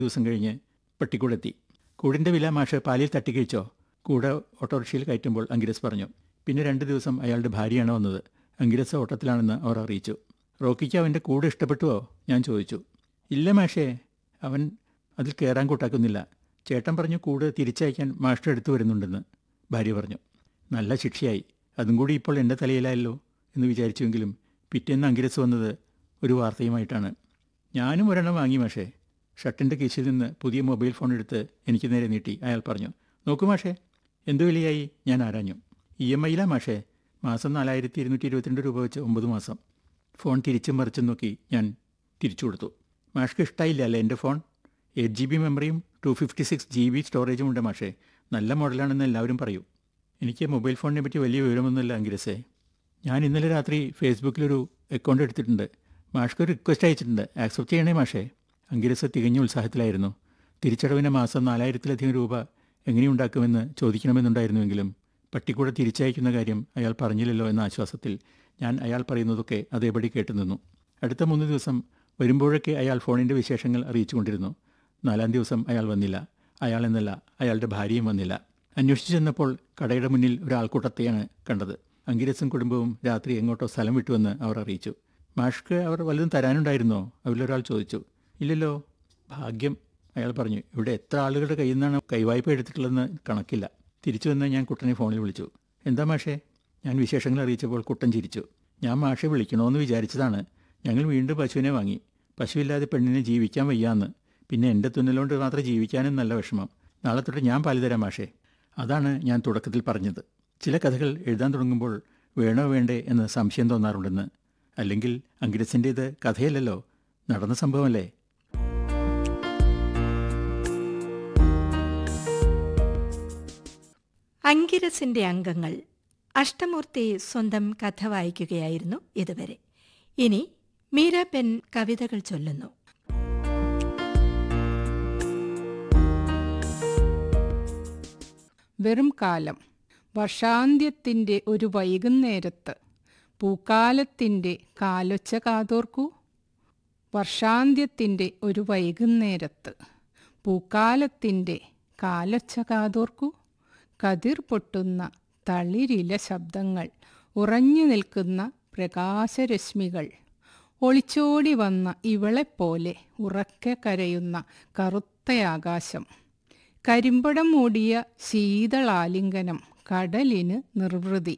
ദിവസം കഴിഞ്ഞ് പട്ടിക്കൂടെത്തി കൂടിൻ്റെ വില മാഷ് പാലിൽ തട്ടിക്കഴിച്ചോ കൂടെ ഓട്ടോറിക്ഷയിൽ കയറ്റുമ്പോൾ അങ്കിരസ് പറഞ്ഞു പിന്നെ രണ്ട് ദിവസം അയാളുടെ ഭാര്യയാണ് വന്നത് അങ്കിരസ് ഓട്ടത്തിലാണെന്ന് അവർ അറിയിച്ചു റോക്കിക്ക് അവൻ്റെ കൂട് ഇഷ്ടപ്പെട്ടുവോ ഞാൻ ചോദിച്ചു ഇല്ല മാഷേ അവൻ അതിൽ കയറാൻ കൂട്ടാക്കുന്നില്ല ചേട്ടൻ പറഞ്ഞു കൂട് തിരിച്ചയക്കാൻ മാസ്റ്റർ എടുത്തു വരുന്നുണ്ടെന്ന് ഭാര്യ പറഞ്ഞു നല്ല ശിക്ഷയായി അതും കൂടി ഇപ്പോൾ എൻ്റെ തലയിലായല്ലോ എന്ന് വിചാരിച്ചുവെങ്കിലും പിറ്റേന്ന് അങ്കിരസ് വന്നത് ഒരു വാർത്തയുമായിട്ടാണ് ഞാനും ഒരെണ്ണം വാങ്ങി മാഷേ ഷർട്ടിൻ്റെ കീശിൽ നിന്ന് പുതിയ മൊബൈൽ ഫോൺ എടുത്ത് എനിക്ക് നേരെ നീട്ടി അയാൾ പറഞ്ഞു നോക്കൂ മാഷേ എന്തു വിലയായി ഞാൻ ആരാഞ്ഞു ഇ എം ഐയിലാ മാഷേ മാസം നാലായിരത്തി ഇരുന്നൂറ്റി ഇരുപത്തിരണ്ട് രൂപ വെച്ച് ഒമ്പത് മാസം ഫോൺ തിരിച്ചും മറിച്ചും നോക്കി ഞാൻ തിരിച്ചു കൊടുത്തു മാഷ്ക്ക് ഇഷ്ടമായില്ല അല്ലേ എൻ്റെ ഫോൺ എയ്റ്റ് ജി ബി മെമ്മറിയും two fifty six G B സ്റ്റോറേജും ഉണ്ട് മാഷേ നല്ല മോഡലാണെന്ന് എല്ലാവരും പറയൂ എനിക്ക് മൊബൈൽ ഫോണിനെ പറ്റി വലിയ വിവരമൊന്നുമില്ല അങ്കിരസേ ഞാൻ ഇന്നലെ രാത്രി ഫേസ്ബുക്കിലൊരു അക്കൗണ്ട് എടുത്തിട്ടുണ്ട് മാഷ്ക്ക് ഒരു റിക്വസ്റ്റ് അയച്ചിട്ടുണ്ട് ആക്സെപ്റ്റ് ചെയ്യണേ മാഷേ അങ്കിരസ് തികഞ്ഞ ഉത്സാഹത്തിലായിരുന്നു തിരിച്ചടവിന് മാസം നാലായിരത്തിലധികം രൂപ എങ്ങനെയുണ്ടാക്കുമെന്ന് ചോദിക്കണമെന്നുണ്ടായിരുന്നുവെങ്കിലും പട്ടിക്കൂടെ തിരിച്ചയക്കുന്ന കാര്യം അയാൾ പറഞ്ഞില്ലല്ലോ എന്ന ആശ്വാസത്തിൽ ഞാൻ അയാൾ പറയുന്നതൊക്കെ അതേപടി കേട്ടു നിന്നു അടുത്ത മൂന്ന് ദിവസം വരുമ്പോഴൊക്കെ അയാൾ ഫോണിൻ്റെ വിശേഷങ്ങൾ അറിയിച്ചുകൊണ്ടിരുന്നു നാലാം ദിവസം അയാൾ വന്നില്ല അയാൾ എന്നല്ല അയാളുടെ ഭാര്യയും വന്നില്ല അന്വേഷിച്ചു ചെന്നപ്പോൾ കടയുടെ മുന്നിൽ ഒരാൾക്കൂട്ടത്തെയാണ് കണ്ടത് അങ്കിരസും കുടുംബവും രാത്രി എങ്ങോട്ടോ സ്ഥലം വിട്ടുവെന്ന് അവർ അറിയിച്ചു മാഷ്ക്ക് അവർ വല്ലതും തരാനുണ്ടായിരുന്നോ അവരിലൊരാൾ ചോദിച്ചു ഇല്ലല്ലോ ഭാഗ്യം അയാൾ പറഞ്ഞു ഇവിടെ എത്ര ആളുകളുടെ കയ്യിൽ നിന്നാണ് കൈവായ്പ എടുത്തിട്ടുള്ളതെന്ന് കണക്കില്ല തിരിച്ചു വന്ന് ഞാൻ കുട്ടനെ ഫോണിൽ വിളിച്ചു എന്താ മാഷേ ഞാൻ വിശേഷങ്ങൾ അറിയിച്ചപ്പോൾ കുട്ടൻ ചിരിച്ചു ഞാൻ മാഷെ വിളിക്കണമെന്ന് വിചാരിച്ചതാണ് ഞങ്ങൾ വീണ്ടും പശുവിനെ വാങ്ങി പശുവില്ലാതെ പെണ്ണിനെ ജീവിക്കാൻ വയ്യാന്ന് പിന്നെ എൻ്റെ തുന്നലുകൊണ്ട് മാത്രം ജീവിക്കാനും നല്ല വിഷമം നാളെ തൊട്ട് ഞാൻ പാല് തരാം മാഷേ അതാണ് ഞാൻ തുടക്കത്തിൽ പറഞ്ഞത് ചില കഥകൾ എഴുതാൻ തുടങ്ങുമ്പോൾ വേണോ വേണ്ടേ എന്ന് സംശയം തോന്നാറുണ്ടെന്ന് അല്ലെങ്കിൽ അങ്കിരസിൻ്റേത് കഥയല്ലല്ലോ നടന്ന സംഭവമല്ലേ അങ്കിരസിന്റെ അംഗങ്ങൾ അഷ്ടമൂർത്തി സ്വന്തം കഥ വായിക്കുകയായിരുന്നു ഇതുവരെ ഇനി മീരാബെൻ കവിതകൾ ചൊല്ലുന്നു വെറും കാലം വർഷാന്ത്യത്തിൻ്റെ ഒരു വൈകുന്നേരത്ത് പൂക്കാലത്തിൻ്റെ കാലൊച്ച കാതോർക്കൂ വർഷാന്ത്യത്തിൻ്റെ ഒരു വൈകുന്നേരത്ത് പൂക്കാലത്തിൻ്റെ കാലൊച്ച കാതോർക്കൂ കതിർ പൊട്ടുന്ന തളിരില ശബ്ദങ്ങൾ ഉറഞ്ഞു നിൽക്കുന്ന പ്രകാശരശ്മികൾ ഒളിച്ചോടി വന്ന ഇവളെപ്പോലെ ഉറക്കെ കരയുന്ന കറുത്ത ആകാശം കരിമ്പടം മൂടിയ ശീതളാലിംഗനം കടലിന് നിർവൃതി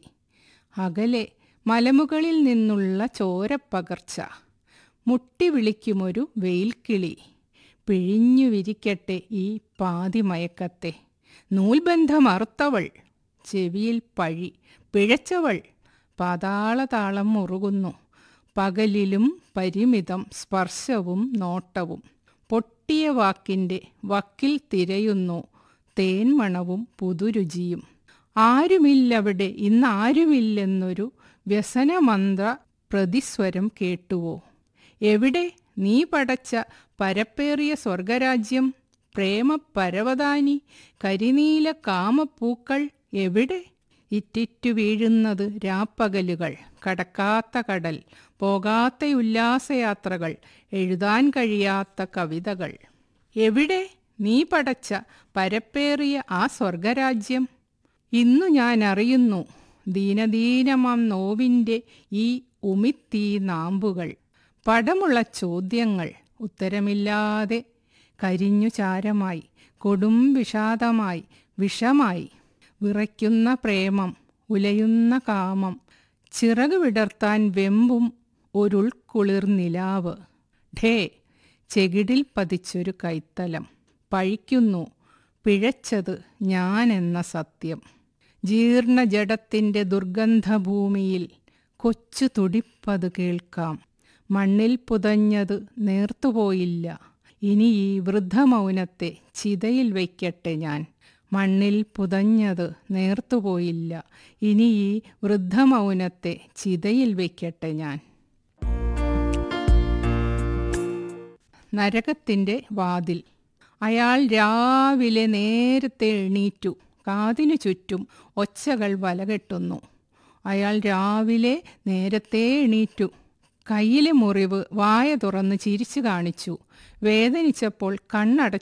അകലെ മലമുകളിൽ നിന്നുള്ള ചോരപ്പകർച്ച മുട്ടി വിളിക്കുമൊരു വെയിൽക്കിളി പിഴിഞ്ഞു വിരിക്കട്ടെ ഈ പാതിമയക്കത്തെ നൂൽബന്ധമറുത്തവൾ ചെവിയിൽ പഴി പിഴച്ചവൾ പാതാളതാളം മുറുകുന്നു പകലിലും പരിമിതം സ്പർശവും നോട്ടവും പൊട്ടിയ വാക്കിൻ്റെ വക്കിൽ തിരയുന്നു തേൻമണവും പുതുരുചിയും ആരുമില്ലവിടെ ഇന്നാരുമില്ലെന്നൊരു വ്യസനമന്ത്ര പ്രതിസ്വരം കേട്ടുവോ എവിടെ നീ പടച്ച പരപ്പേറിയ സ്വർഗരാജ്യം പ്രേമപരവതാനി കരിനീല കാമപ്പൂക്കൾ എവിടെ ഇറ്റിറ്റു വീഴുന്നത് രാപ്പകലുകൾ കടക്കാത്ത കടൽ പോകാത്ത ഉല്ലാസയാത്രകൾ എഴുതാൻ കഴിയാത്ത കവിതകൾ എവിടെ നീ പടച്ച പരപ്പേറിയ ആ സ്വർഗരാജ്യം ഇന്നു ഞാൻ അറിയുന്നു ദീനദീനമാം നോവിൻ്റെ ഈ ഉമിത്തീ നാമ്പുകൾ പടമുള്ള ചോദ്യങ്ങൾ ഉത്തരമില്ലാതെ കരിഞ്ഞു ചാരമായി കൊടും വിഷാദമായി വിഷമായി വിറയ്ക്കുന്ന പ്രേമം ഉലയുന്ന കാമം ചിറക് വിടർത്താൻ വെമ്പും ഒരുൾക്കുളിർ നിലാവ് ഢേ ചെകിടിൽ പതിച്ചൊരു കൈത്തലം പഴിക്കുന്നു പിഴച്ചത് ഞാനെന്ന സത്യം ജീർണ ജഡത്തിൻ്റെ ദുർഗന്ധഭൂമിയിൽ കൊച്ചു തുടിപ്പത് കേൾക്കാം മണ്ണിൽ പുതഞ്ഞത് നേർത്തുപോയില്ല ഇനി ഈ വൃദ്ധമൗനത്തെ ചിതയിൽ വയ്ക്കട്ടെ ഞാൻ മണ്ണിൽ പുതഞ്ഞത് നേർത്തുപോയില്ല ഇനി ഈ വൃദ്ധമൗനത്തെ ചിതയിൽ വയ്ക്കട്ടെ ഞാൻ നരകത്തിൻ്റെ വാതിൽ അയാൾ രാവിലെ നേരത്തെ എണീറ്റു കാതിനു ചുറ്റും ഒച്ചകൾ വലകെട്ടുന്നു അയാൾ രാവിലെ നേരത്തെ എണീറ്റു കയ്യിലെ മുറിവ് വായ തുറന്ന് ചിരിച്ചു കാണിച്ചു വേദനിച്ചപ്പോൾ കണ്ണട